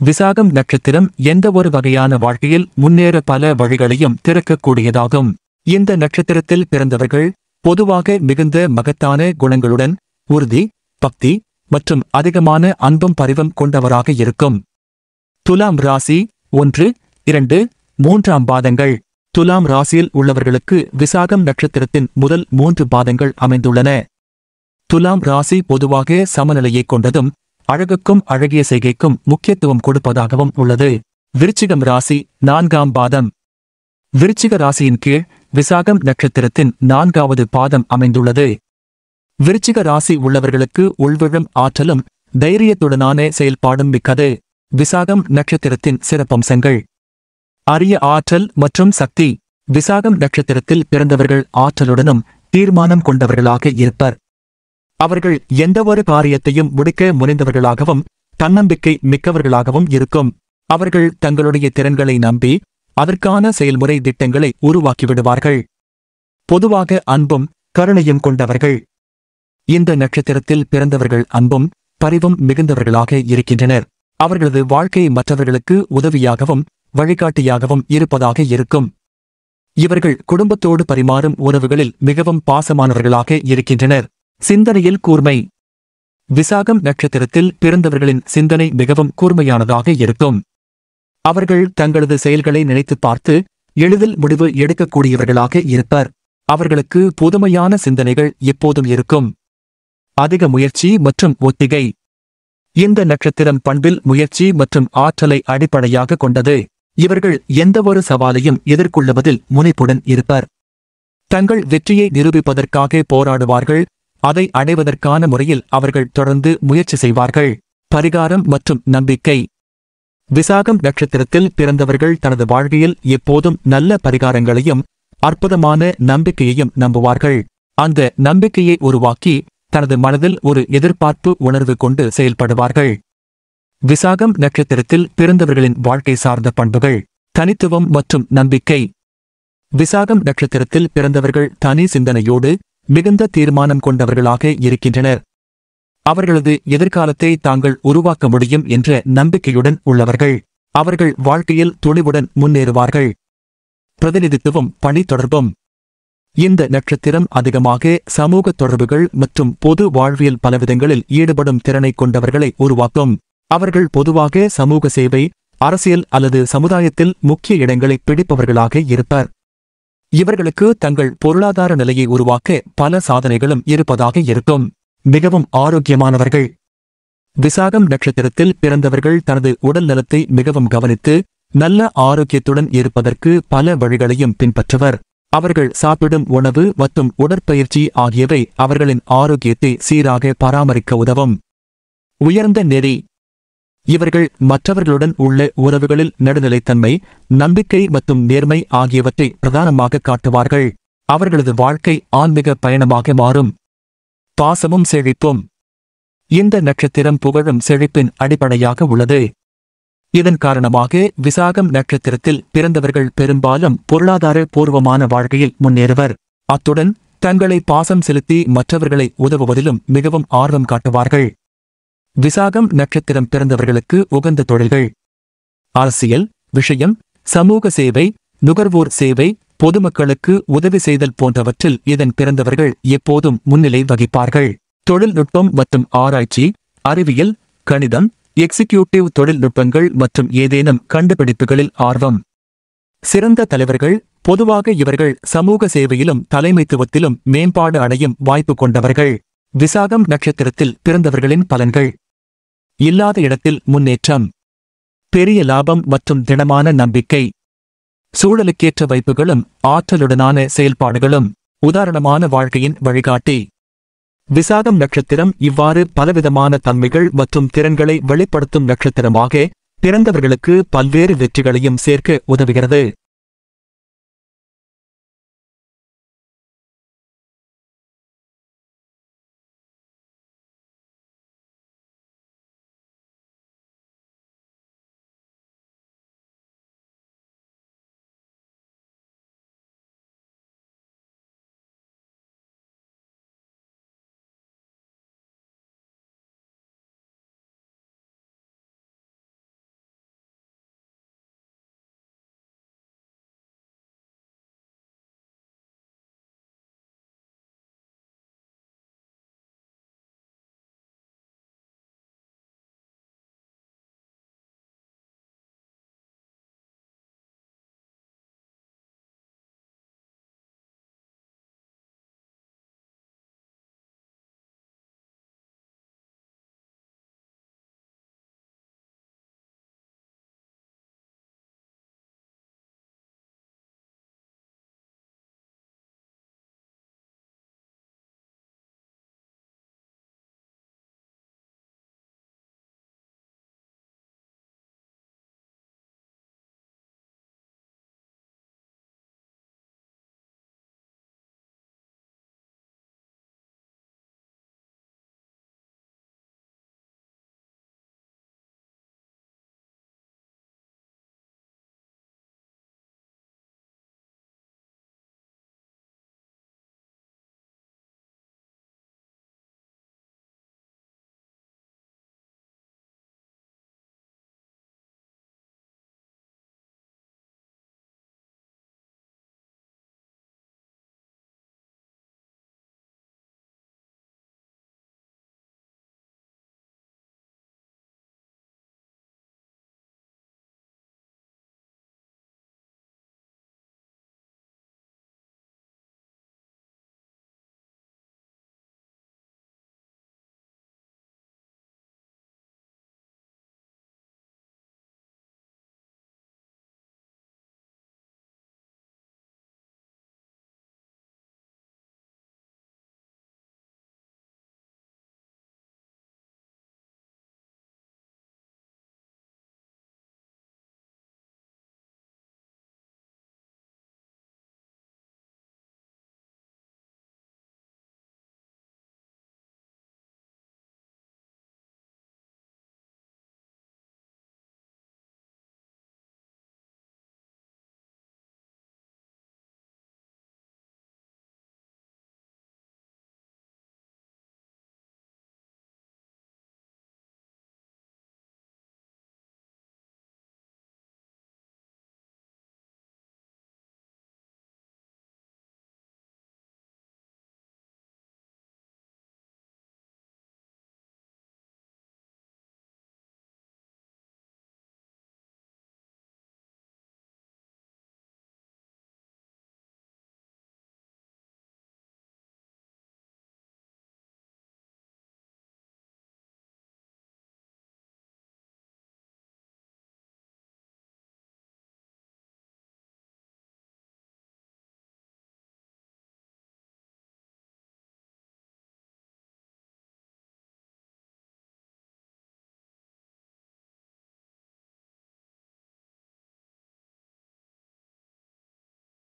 விசாகம் நட்சத்திரம் எந்த ஒரு வகையான வாழ்க்கையில் முன்னேற பல வழிகளையும் திறக்கக்கூடியதாகும் இந்த நட்சத்திரத்தில் பிறந்தவர்கள் பொதுவாக மிகுந்த மகத்தான குணங்களுடன் உறுதி பக்தி மற்றும் அதிகமான அன்பும் பரிவும் கொண்டவராக இருக்கும் துலாம் ராசி ஒன்று இரண்டு மூன்றாம் பாதங்கள் துலாம் ராசியில் உள்ளவர்களுக்கு விசாகம் நட்சத்திரத்தின் முதல் மூன்று பாதங்கள் அமைந்துள்ளன துலாம் ராசி பொதுவாக சமநிலையை கொண்டதும் அழகுக்கும் அழகிய செய்கைக்கும் முக்கியத்துவம் கொடுப்பதாகவும் உள்ளது விருச்சிகம் ராசி நான்காம் பாதம் விருச்சிக ராசியின் கீழ் விசாகம் நட்சத்திரத்தின் நான்காவது பாதம் அமைந்துள்ளது விருச்சிக ராசி உள்ளவர்களுக்கு உள்விழும் ஆற்றலும் தைரியத்துடனான செயல்பாடும் மிக்கது விசாகம் நட்சத்திரத்தின் சிறப்பம்சங்கள் அரிய ஆற்றல் மற்றும் சக்தி விசாகம் நட்சத்திரத்தில் பிறந்தவர்கள் ஆற்றலுடனும் தீர்மானம் கொண்டவர்களாக இருப்பர் அவர்கள் எந்தவொரு காரியத்தையும் முடிக்க முனைந்தவர்களாகவும் தன்னம்பிக்கை மிக்கவர்களாகவும் இருக்கும் அவர்கள் தங்களுடைய திறன்களை நம்பி அதற்கான செயல்முறை திட்டங்களை உருவாக்கிவிடுவார்கள் பொதுவாக அன்பும் கருணையும் கொண்டவர்கள் இந்த நட்சத்திரத்தில் பிறந்தவர்கள் அன்பும் பரிவும் மிகுந்தவர்களாக இருக்கின்றனர் அவர்களது வாழ்க்கை மற்றவர்களுக்கு உதவியாகவும் வழிகாட்டியாகவும் இருப்பதாக இருக்கும் இவர்கள் குடும்பத்தோடு பரிமாறும் உறவுகளில் மிகவும் பாசமானவர்களாக இருக்கின்றனர் சிந்தனையில் கூர்மை விசாகம் நட்சத்திரத்தில் பிறந்தவர்களின் சிந்தனை மிகவும் கூர்மையானதாக இருக்கும் அவர்கள் தங்களது செயல்களை நினைத்துப் பார்த்து எளிதில் முடிவு எடுக்கக்கூடியவர்களாக இருப்பர் அவர்களுக்கு புதுமையான சிந்தனைகள் எப்போதும் இருக்கும் அதிக முயற்சி மற்றும் ஒத்திகை இந்த நட்சத்திரம் பண்பில் முயற்சி மற்றும் ஆற்றலை அடிப்படையாக கொண்டது இவர்கள் எந்தவொரு சவாலையும் எதிர்கொள்ளுவதில் முனைப்புடன் இருப்பர் தங்கள் வெற்றியை நிரூபிப்பதற்காக போராடுவார்கள் அதை அடைவதற்கான முறையில் அவர்கள் தொடர்ந்து முயற்சி செய்வார்கள் பரிகாரம் மற்றும் நம்பிக்கை விசாகம் நட்சத்திரத்தில் பிறந்தவர்கள் தனது வாழ்க்கையில் எப்போதும் நல்ல பரிகாரங்களையும் அற்புதமான நம்பிக்கையையும் நம்புவார்கள் அந்த நம்பிக்கையை உருவாக்கி தனது மனதில் ஒரு எதிர்பார்ப்பு உணர்வு கொண்டு செயல்படுவார்கள் விசாகம் நட்சத்திரத்தில் பிறந்தவர்களின் வாழ்க்கை சார்ந்த பண்புகள் தனித்துவம் மற்றும் நம்பிக்கை விசாகம் நட்சத்திரத்தில் பிறந்தவர்கள் தனி சிந்தனையோடு மிகுந்த தீர்மானம் கொண்டவர்களாக இருக்கின்றனர் அவர்களது எதிர்காலத்தை தாங்கள் உருவாக்க முடியும் என்ற நம்பிக்கையுடன் உள்ளவர்கள் அவர்கள் வாழ்க்கையில் துணிவுடன் முன்னேறுவார்கள் பிரதிநிதித்துவம் பணி தொடர்பும் இந்த நட்சத்திரம் அதிகமாக சமூக தொடர்புகள் மற்றும் பொது வாழ்வியல் பலவிதங்களில் ஈடுபடும் திறனை கொண்டவர்களை உருவாக்கும் அவர்கள் பொதுவாக சமூக சேவை அரசியல் அல்லது சமுதாயத்தில் முக்கிய இடங்களை பிடிப்பவர்களாக இருப்பர் இவர்களுக்கு தங்கள் பொருளாதார நிலையை உருவாக்க பல சாதனைகளும் இருப்பதாக இருக்கும் மிகவும் ஆரோக்கியமானவர்கள் விசாகம் நட்சத்திரத்தில் பிறந்தவர்கள் தனது உடல் நலத்தை மிகவும் கவனித்து நல்ல ஆரோக்கியத்துடன் இருப்பதற்கு பல வழிகளையும் பின்பற்றுவர் அவர்கள் சாப்பிடும் உணவு மற்றும் உடற்பயிற்சி ஆகியவை அவர்களின் ஆரோக்கியத்தை சீராக பராமரிக்க உதவும் உயர்ந்த நெறி இவர்கள் மற்றவர்களுடன் உள்ள உறவுகளில் நடுநிலைத்தன்மை நம்பிக்கை மற்றும் நேர்மை ஆகியவற்றை பிரதானமாக காட்டுவார்கள் அவர்களது வாழ்க்கை ஆன்மீக பயணமாக மாறும் பாசமும் செழிப்பும் இந்த நட்சத்திரம் புகழும் செழிப்பின் அடிப்படையாக உள்ளது இதன் காரணமாக விசாகம் நட்சத்திரத்தில் பிறந்தவர்கள் பெரும்பாலும் பொருளாதார பூர்வமான வாழ்க்கையில் முன்னேறுவர் அத்துடன் தங்களை பாசம் செலுத்தி மற்றவர்களை உதவுவதிலும் மிகவும் ஆர்வம் காட்டுவார்கள் விசாகம் நட்சத்திரம் பிறந்தவர்களுக்கு உகந்த தொழில்கள் அரசியல் விஷயம் சமூக சேவை நுகர்வோர் சேவை பொதுமக்களுக்கு உதவி செய்தல் போன்றவற்றில் இதன் பிறந்தவர்கள் எப்போதும் முன்னிலை வகிப்பார்கள் தொழில்நுட்பம் மற்றும் ஆராய்ச்சி அறிவியல் கணிதம் எக்ஸிகியூட்டிவ் தொழில்நுட்பங்கள் மற்றும் ஏதேனும் கண்டுபிடிப்புகளில் ஆர்வம் சிறந்த தலைவர்கள் பொதுவாக இவர்கள் சமூக சேவையிலும் தலைமைத்துவத்திலும் மேம்பாடு அடையும் வாய்ப்பு கொண்டவர்கள் விசாகம் நட்சத்திரத்தில் பிறந்தவர்களின் பலன்கள் இல்லாத இடத்தில் முன்னேற்றம் பெரிய லாபம் மற்றும் திடமான நம்பிக்கை சூழலுக்கேற்ற வைப்புகளும் ஆற்றலுடனான செயல்பாடுகளும் உதாரணமான வாழ்க்கையின் வழிகாட்டி விசாகம் நட்சத்திரம் இவ்வாறு பலவிதமான தன்மைகள் மற்றும் திறன்களை வெளிப்படுத்தும் நட்சத்திரமாக பிறந்தவர்களுக்கு பல்வேறு வெற்றிகளையும் சேர்க்க உதவுகிறது